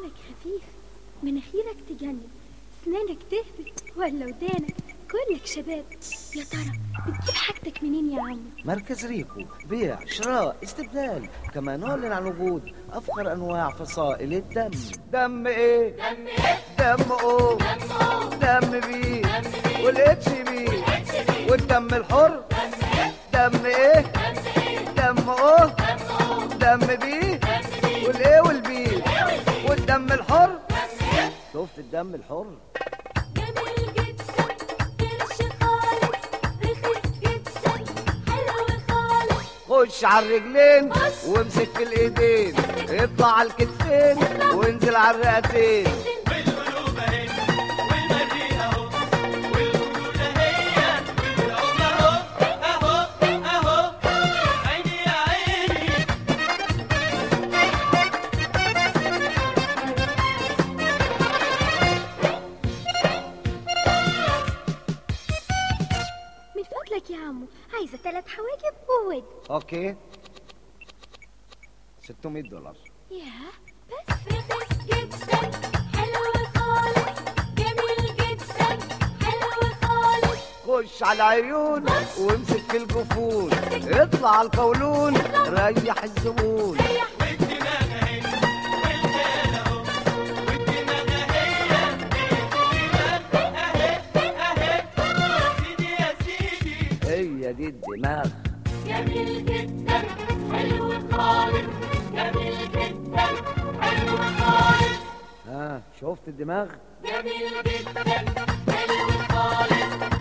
شعرك خفيف مناخيرك تجنن اسنانك تهبط ولا ودانك كلك شباب يا ترى بتجيب حاجتك منين يا عم مركز ريكو بيع شراء استبدال كما نعلن عن وجود افخر انواع فصائل الدم دم ايه دم ايه دم او دم بي والاتش بي والدم الحر دم ايه دم او دم بي والايه والبي والدم الحر شفت الدم الحر جميل جدا كرش خالص رخيص جدا حلو خالص خش على الرجلين خش. وامسك في الايدين اطلع على الكتفين وانزل على الرئتين والقلوب اهي والمريء اهو والقلوب اهي والعمر اهو اهو اهو عيني يا عيني من فضلك يا عمو عايزة ثلاث حواجب وود اوكي 600 دولار ياه بس رخيص جدا حلو خالص جميل جدا حلو خالص خش على العيون وامسك في الجفون اطلع على القولون ريح الزبون والدماغ اهي والكيان اهو والدماغ اهي الدماغ اهي اهي سيدي يا سيدي هي دي الدماغ جميل جدا حلو خالص جميل جدا حلو خالص ها شفت الدماغ جميل جدا حلو خالص